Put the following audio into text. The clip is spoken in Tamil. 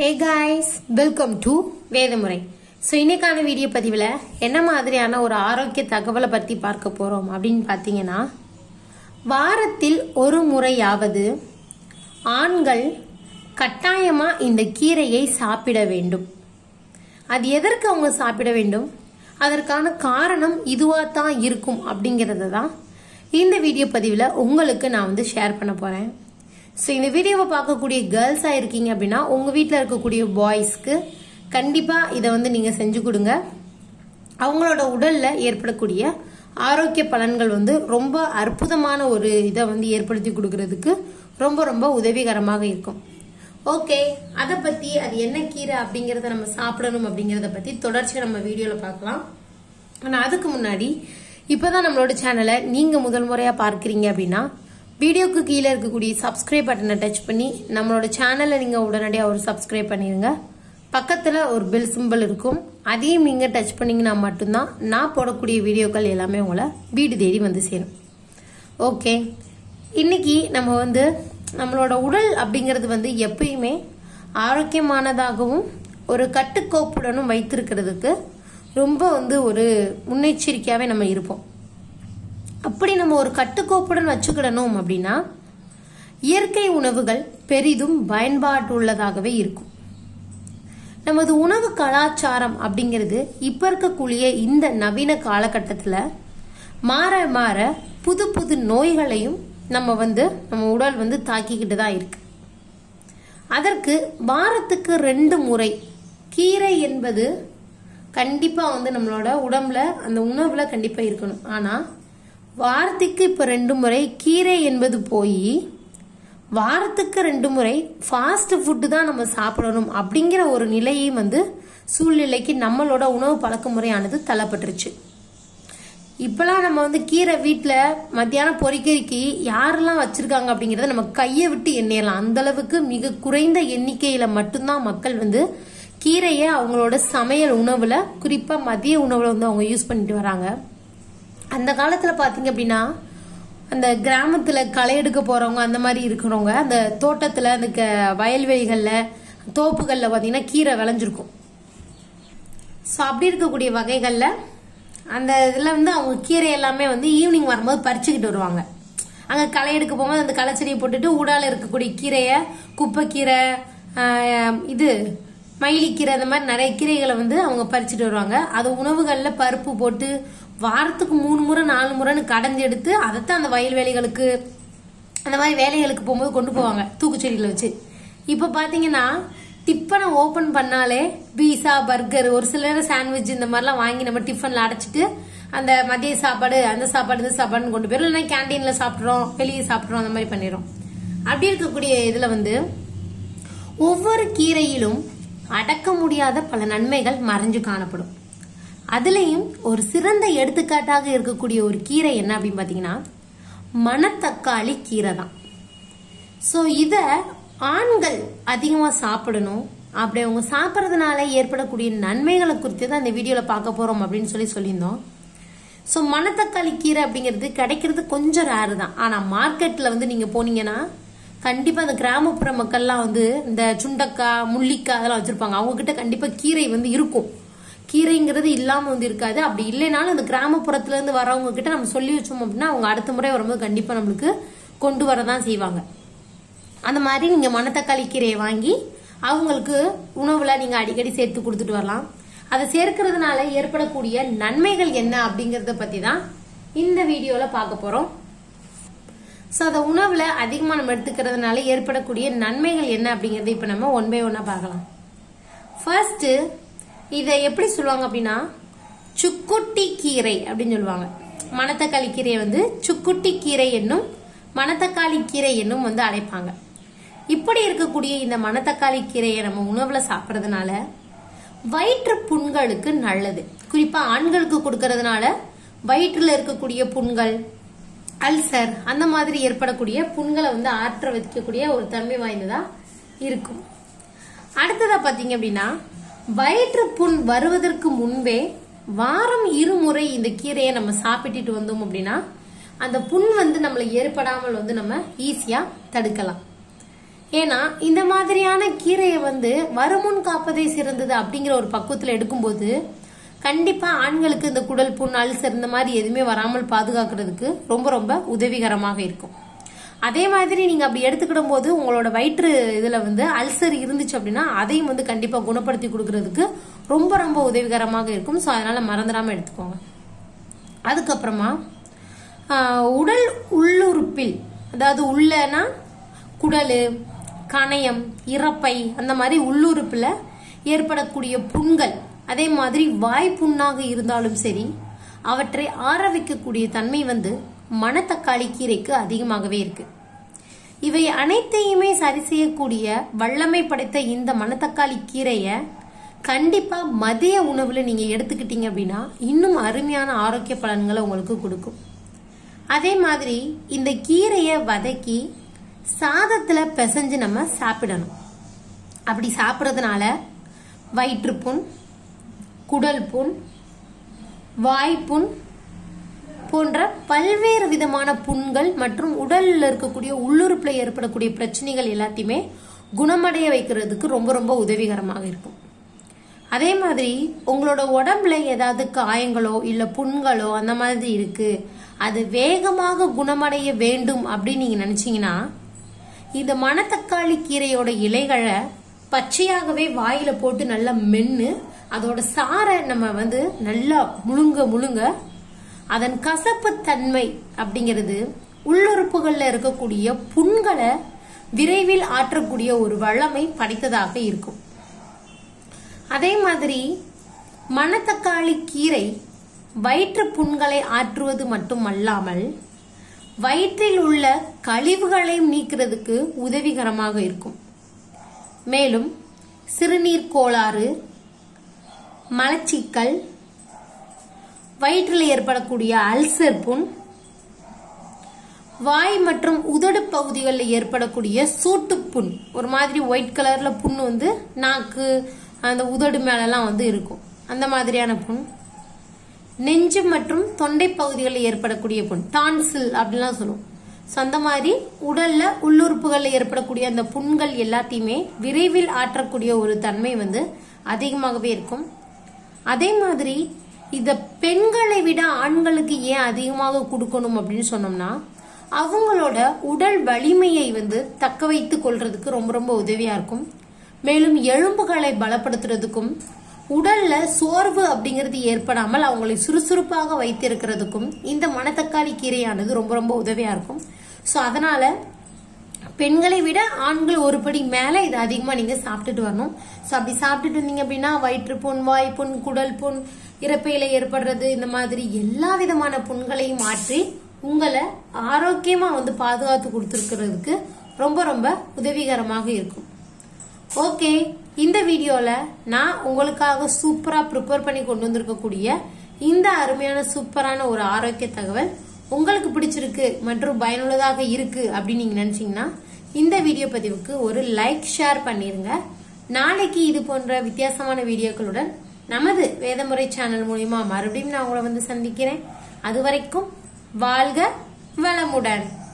hey guys welcome to Vedamurai so இன்னைக்கான வீடியோ பதிவில் என்ன மாதிரியான ஒரு ஆரோக்கிய தகவலை பற்றி பார்க்க போகிறோம் அப்படின்னு பார்த்தீங்கன்னா வாரத்தில் ஒரு முறையாவது ஆண்கள் கட்டாயமாக இந்த கீரையை சாப்பிட வேண்டும் அது எதற்கு அவங்க சாப்பிட வேண்டும் அதற்கான காரணம் இதுவாக தான் இருக்கும் அப்படிங்கிறத தான் இந்த வீடியோ பதிவில் உங்களுக்கு நான் வந்து ஷேர் பண்ண போகிறேன் ஸோ இந்த வீடியோவை பார்க்கக்கூடிய கேர்ள்ஸாக இருக்கீங்க அப்படின்னா உங்கள் வீட்டில் இருக்கக்கூடிய பாய்ஸ்க்கு கண்டிப்பாக இதை வந்து நீங்கள் செஞ்சு கொடுங்க அவங்களோட உடலில் ஏற்படக்கூடிய ஆரோக்கிய பலன்கள் வந்து ரொம்ப அற்புதமான ஒரு இதை வந்து ஏற்படுத்தி கொடுக்கறதுக்கு ரொம்ப ரொம்ப உதவிகரமாக இருக்கும் ஓகே அதை பற்றி அது என்ன கீரை அப்படிங்கிறத நம்ம சாப்பிடணும் அப்படிங்கிறத பற்றி தொடர்ச்சி நம்ம வீடியோவில் பார்க்கலாம் ஆனால் அதுக்கு முன்னாடி இப்போதான் நம்மளோட சேனலை நீங்கள் முதல் முறையாக பார்க்குறீங்க அப்படின்னா வீடியோக்கு கீழே இருக்கக்கூடிய சப்ஸ்கிரைப் பட்டனை டச் பண்ணி நம்மளோட சேனலை நீங்கள் உடனடியாக ஒரு சப்ஸ்கிரைப் பண்ணிடுங்க பக்கத்தில் ஒரு பெல் சிம்பிள் இருக்கும் அதையும் நீங்கள் டச் பண்ணீங்கன்னா மட்டும்தான் நான் போடக்கூடிய வீடியோக்கள் எல்லாமே உங்களை வீடு தேடி வந்து சேரும் ஓகே இன்னைக்கு நம்ம வந்து நம்மளோட உடல் அப்படிங்கிறது வந்து எப்பயுமே ஆரோக்கியமானதாகவும் ஒரு கட்டுக்கோப்புடனும் வைத்திருக்கிறதுக்கு ரொம்ப வந்து ஒரு முன்னெச்சரிக்கையாகவே நம்ம இருப்போம் அப்படி நம்ம ஒரு கட்டுக்கோப்புடன் வச்சுக்கிடணும் அப்படின்னா இயற்கை உணவுகள் பெரிதும் பயன்பாட்டுள்ளதாகவே இருக்கும் நமது உணவு கலாச்சாரம் அப்படிங்கிறது இப்ப இருக்கக்கூடிய இந்த நவீன காலகட்டத்தில் மாற மாற புது புது நோய்களையும் நம்ம வந்து நம்ம உடல் வந்து தாக்கிக்கிட்டு தான் இருக்கு அதற்கு வாரத்துக்கு ரெண்டு முறை கீரை என்பது கண்டிப்பா வந்து நம்மளோட உடம்புல அந்த உணவுல கண்டிப்பா இருக்கணும் ஆனா வாரத்துக்கு இப்ப ரெண்டு முறை கீரை என்பது போய் வாரத்துக்கு ரெண்டு முறை ஃபாஸ்ட் ஃபுட்டு தான் நம்ம சாப்பிடணும் அப்படிங்கிற ஒரு நிலையை வந்து சூழ்நிலைக்கு நம்மளோட உணவு பழக்க முறையானது தள்ளப்பட்டுருச்சு இப்பெல்லாம் நம்ம வந்து கீரை வீட்டில் மத்தியானம் பொறிக்கறிக்கு யாரெல்லாம் வச்சிருக்காங்க அப்படிங்கிறத நம்ம கையை விட்டு எண்ணிடலாம் அந்த அளவுக்கு மிக குறைந்த எண்ணிக்கையில மட்டும்தான் மக்கள் வந்து கீரையை அவங்களோட சமையல் உணவுல குறிப்பா மதிய உணவுல வந்து அவங்க யூஸ் பண்ணிட்டு வராங்க அந்த காலத்துல பாத்தீங்க அப்படின்னா அந்த கிராமத்துல களை எடுக்க போறவங்க அந்த மாதிரி இருக்கிறவங்க அந்த தோட்டத்துல அந்த க- வயல்வெளிகள்ல தோப்புகள்ல பாத்தீங்கன்னா கீரை விளைஞ்சிருக்கும் ஸோ அப்படி இருக்கக்கூடிய வகைகள்ல அந்த இதுல வந்து அவங்க கீரை எல்லாமே வந்து ஈவினிங் வரும்போது பறிச்சுக்கிட்டு வருவாங்க அங்க களை எடுக்க போகும்போது அந்த களை செடியை போட்டுட்டு ஊடால இருக்கக்கூடிய கீரையை குப்பைக்கீரை ஆஹ், இது மயிலிக்கீரை அந்த மாதிரி நிறைய கீரைகளை வந்து அவங்க பறிச்சுட்டு வருவாங்க அது உணவுகள்ல பருப்பு போட்டு வாரத்துக்கு மூணு முறை நாலு முறைன்னு கடைஞ்சு எடுத்து அதைத்தான் அந்த வயல்வெளிகளுக்கு அந்த மாதிரி வேலைகளுக்கு போகும்போது கொண்டு போவாங்க தூக்குச்செடியில வச்சு இப்ப பாத்தீங்கன்னா டிஃபனை ஓபன் பண்ணாலே பீஸா பர்கர் ஒரு சில நேரம் சாண்ட்விச் இந்த மாதிரிலாம் வாங்கி நம்ம டிஃபன்ல அடைச்சிட்டு அந்த மதிய சாப்பாடு அந்த சாப்பாடு இந்த சாப்பாடுன்னு கொண்டு போயிடும் இல்லைன்னா கேண்டீன்ல சாப்பிட்றோம் வெளியே சாப்பிட்றோம் அந்த மாதிரி பண்ணிடுறோம் அப்படி இருக்கக்கூடிய இதுல வந்து ஒவ்வொரு கீரையிலும் அடக்க முடியாத பல நன்மைகள் மறைஞ்சு காணப்படும் அதுலயும் ஒரு சிறந்த எடுத்துக்காட்டாக இருக்கக்கூடிய ஒரு கீரை என்ன அப்படின்னு பாத்தீங்கன்னா மணத்தக்காளி கீரை தான் ஸோ இதை ஆண்கள் அதிகமாக சாப்பிடணும் அப்படி அவங்க சாப்பிட்றதுனால ஏற்படக்கூடிய நன்மைகளை குறித்து தான் இந்த வீடியோவில் பார்க்க போகிறோம் அப்படின்னு சொல்லி சொல்லியிருந்தோம் ஸோ மணத்தக்காளி கீரை அப்படிங்கிறது கிடைக்கிறது கொஞ்சம் ரேரு தான் ஆனால் மார்க்கெட்டில் வந்து நீங்கள் போனீங்கன்னா கண்டிப்பாக அந்த கிராமப்புற மக்கள்லாம் வந்து இந்த சுண்டக்காய் முள்ளிக்காய் அதெல்லாம் வச்சுருப்பாங்க அவங்கக்கிட்ட கண்டிப்பாக கீரை வந்து இருக்கும் கீரைங்கிறது இல்லாமல் வந்து இருக்காது அப்படி இல்லைனாலும் அந்த கிராமப்புறத்துலேருந்து வரவங்க கிட்ட நம்ம சொல்லி வச்சோம் அப்படின்னா அவங்க அடுத்த முறை வரும்போது கண்டிப்பாக நம்மளுக்கு கொண்டு வர தான் செய்வாங்க அந்த மாதிரி நீங்க மணத்தக்காளி கீரையை வாங்கி அவங்களுக்கு உணவுல நீங்க அடிக்கடி சேர்த்து கொடுத்துட்டு வரலாம் அதை சேர்க்கறதுனால ஏற்படக்கூடிய நன்மைகள் என்ன அப்படிங்கறத பத்தி தான் இந்த வீடியோல பார்க்க போறோம் ஸோ அதை உணவுல அதிகமா நம்ம எடுத்துக்கிறதுனால ஏற்படக்கூடிய நன்மைகள் என்ன அப்படிங்கறத இப்ப நம்ம ஒன் பை ஒன்னா பார்க்கலாம் ஃபர்ஸ்ட் இதை எப்படி சொல்லுவாங்க அப்படின்னா சுக்குட்டி கீரை அப்படின்னு சொல்லுவாங்க மணத்தக்காளி கீரையை வந்து சுக்குட்டி கீரை என்னும் மணத்தக்காளி கீரை என்னும் வந்து அழைப்பாங்க இப்படி இருக்கக்கூடிய இந்த மணத்தக்காளி கீரையை நம்ம உணவுல சாப்பிட்றதுனால வயிற்று புண்களுக்கு நல்லது குறிப்பா ஆண்களுக்கு கொடுக்கறதுனால வயிற்றுல இருக்கக்கூடிய புண்கள் அல்சர் அந்த மாதிரி ஏற்படக்கூடிய புண்களை வந்து ஆற்ற வைக்கக்கூடிய ஒரு தன்மை வாய்ந்ததா இருக்கும் அடுத்ததா பாத்தீங்க அப்படின்னா வயிற்று புண் வருவதற்கு முன்பே வாரம் இருமுறை இந்த கீரையை நம்ம சாப்பிட்டுட்டு வந்தோம் அப்படின்னா அந்த புண் வந்து நம்மளை ஏற்படாமல் வந்து நம்ம ஈஸியா தடுக்கலாம் ஏன்னா இந்த மாதிரியான கீரையை வந்து வருமுன் காப்பதே சிறந்தது அப்படிங்கிற ஒரு பக்குவத்துல எடுக்கும்போது கண்டிப்பா ஆண்களுக்கு இந்த குடல் புண் அல்சர் இந்த மாதிரி எதுவுமே வராமல் பாதுகாக்கிறதுக்கு ரொம்ப ரொம்ப உதவிகரமாக இருக்கும் அதே மாதிரி நீங்க அப்படி எடுத்துக்கிடும் போது உங்களோட வயிற்று இதுல வந்து அல்சர் இருந்துச்சு அப்படின்னா அதையும் வந்து கண்டிப்பா குணப்படுத்தி கொடுக்கறதுக்கு ரொம்ப ரொம்ப உதவிகரமாக இருக்கும் ஸோ அதனால மறந்துடாம எடுத்துக்கோங்க அதுக்கப்புறமா ஆஹ், உடல் உள்ளுறுப்பில் அதாவது உள்ளனா குடல் கணையம் இறப்பை அந்த மாதிரி உள்ளுறுப்புல ஏற்படக்கூடிய புண்கள் அதே மாதிரி வாய் புண்ணாக இருந்தாலும் சரி அவற்றை ஆற வைக்கக்கூடிய தன்மை வந்து மணத்தக்காளி கீரைக்கு அதிகமாகவே இருக்கு இவை அனைத்தையுமே சரி செய்யக்கூடிய வல்லமை படைத்த இந்த மணத்தக்காளி கீரையை கண்டிப்பா மதிய உணவுல நீங்க எடுத்துக்கிட்டீங்க அப்படின்னா இன்னும் அருமையான ஆரோக்கிய பலன்களை உங்களுக்கு கொடுக்கும் அதே மாதிரி இந்த கீரையை வதக்கி சாதத்துல பிசைஞ்சு நம்ம சாப்பிடணும் அப்படி சாப்பிட்றதுனால வயிற்றுப்புண் குடல் புண் வாய்ப்புண் போன்ற பல்வேறு விதமான புண்கள் மற்றும் உடல்ல இருக்கக்கூடிய உள்ளுறுப்புல ஏற்படக்கூடிய பிரச்சனைகள் எல்லாத்தையுமே குணமடைய வைக்கிறதுக்கு ரொம்ப ரொம்ப உதவிகரமாக இருக்கும் அதே மாதிரி உங்களோட உடம்புல ஏதாவது காயங்களோ இல்ல புண்களோ அந்த மாதிரி இருக்கு அது வேகமாக குணமடைய வேண்டும் அப்படின்னு நீங்க நினைச்சீங்கன்னா இந்த மணத்தக்காளி கீரையோட இலைகளை பச்சையாகவே வாயில போட்டு நல்லா மென்னு அதோட சாரை நம்ம வந்து நல்லா முழுங்க முழுங்க அதன் கசப்பு தன்மை அப்படிங்கிறது உள்ளுறுப்புகள்ல இருக்கக்கூடிய புண்களை விரைவில் ஆற்றக்கூடிய ஒரு வல்லமை படைத்ததாக இருக்கும் அதே மாதிரி மணத்தக்காளி கீரை வயிற்று புண்களை ஆற்றுவது மட்டுமல்லாமல் வயிற்றில் உள்ள கழிவுகளை நீக்கிறதுக்கு உதவிகரமாக இருக்கும் மேலும் சிறுநீர் கோளாறு மலச்சிக்கல் வயிற்றில் ஏற்படக்கூடிய அல்சர் புண் வாய் மற்றும் உதடு பகுதிகளில் ஏற்படக்கூடிய சூட்டுப்புண் ஒரு மாதிரி ஒயிட் கலர்ல புண் வந்து நாக்கு அந்த உதடு மேலெல்லாம் வந்து இருக்கும் அந்த மாதிரியான புண் நெஞ்சு மற்றும் தொண்டை பகுதிகளில் ஏற்படக்கூடிய புண் டான்சில் அப்படிலாம் சொல்லுவோம் ஸோ அந்த மாதிரி உடல்ல உள்ளுறுப்புகளில் ஏற்படக்கூடிய அந்த புண்கள் எல்லாத்தையுமே விரைவில் ஆற்றக்கூடிய ஒரு தன்மை வந்து அதிகமாகவே இருக்கும் அதே மாதிரி இத பெண்களை விட ஆண்களுக்கு ஏன் அதிகமாக கொடுக்கணும் அப்படின்னு சொன்னோம்னா அவங்களோட உடல் வலிமையை வந்து தக்க வைத்துக் கொள்றதுக்கு ரொம்ப ரொம்ப உதவியா இருக்கும் மேலும் எலும்புகளை பலப்படுத்துறதுக்கும் உடல்ல சோர்வு அப்படிங்கிறது ஏற்படாமல் அவங்களை சுறுசுறுப்பாக வைத்திருக்கிறதுக்கும் இந்த மணத்தக்காளி கீரையானது ரொம்ப ரொம்ப உதவியா இருக்கும் ஸோ அதனால பெண்களை விட ஆண்கள் ஒரு படி மேல இது அதிகமா நீங்க சாப்பிட்டுட்டு வரணும் ஸோ அப்படி சாப்பிட்டுட்டு இருந்தீங்க அப்படின்னா வயிற்று புண் வாய் புண் குடல் புண் இறப்பையில ஏற்படுறது இந்த மாதிரி எல்லா விதமான புண்களையும் மாற்றி உங்களை ஆரோக்கியமா வந்து பாதுகாத்து கொடுத்துருக்கிறதுக்கு ரொம்ப ரொம்ப உதவிகரமாக இருக்கும் ஓகே இந்த வீடியோல நான் உங்களுக்காக சூப்பரா ப்ரிப்பேர் பண்ணி கொண்டு வந்திருக்கக்கூடிய இந்த அருமையான சூப்பரான ஒரு ஆரோக்கிய தகவல் உங்களுக்கு பிடிச்சிருக்கு மற்றும் பயனுள்ளதாக இருக்கு அப்படின்னு நீங்க நினைச்சீங்கன்னா இந்த வீடியோ பதிவுக்கு ஒரு லைக் ஷேர் பண்ணிருங்க நாளைக்கு இது போன்ற வித்தியாசமான வீடியோக்களுடன் நமது வேதமுறை சேனல் மூலியமா மறுபடியும் நான் உங்களை வந்து சந்திக்கிறேன் அது வரைக்கும் வாழ்க வளமுடன்